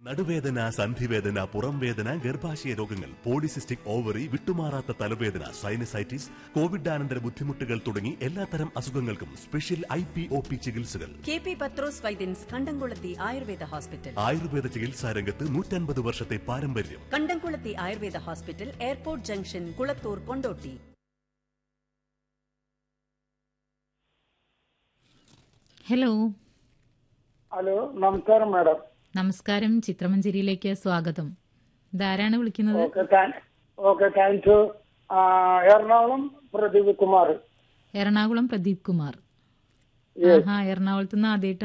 നടുവേദന സന്ധിവേദന പുറം വേദന ഗർഭാശയ രോഗങ്ങൾ പോളിസിസ്റ്റിക് ഓവറി വിട്ടുമാറാത്ത തലവേദന സൈനസൈറ്റിസ് കോവിഡാനന്തര ബുദ്ധിമുട്ടുകൾ തുടങ്ങി എല്ലാത്തരം അസുഖങ്ങൾക്കും സ്പെഷ്യൽ ഐ പി ഒ പി ചികിത്സകൾ കെ പി പത്രോസ് വൈദ്യൻസ് കണ്ടംകുളത്തി ആയുർവേദ ഹോസ്പിറ്റൽ ആയുർവേദ ചികിത്സാ രംഗത്ത് നൂറ്റൻപത് വർഷത്തെ പാരമ്പര്യം Kandamkulathy Ayurveda hospital airport junction Kulathur Kondotty hello hello നമസ്കാരം മാഡം നമസ്കാരം ചിത്രമഞ്ചേരിയിലേക്ക് സ്വാഗതം ഇതാരാണ് വിളിക്കുന്നത് okay okay thanks Ernakulam Pradeep Kumar Ernakulam Pradeep Kumar ആഹാ എറണാകുളത്ത് നിന്ന് ആദ്യമായിട്ടാണ്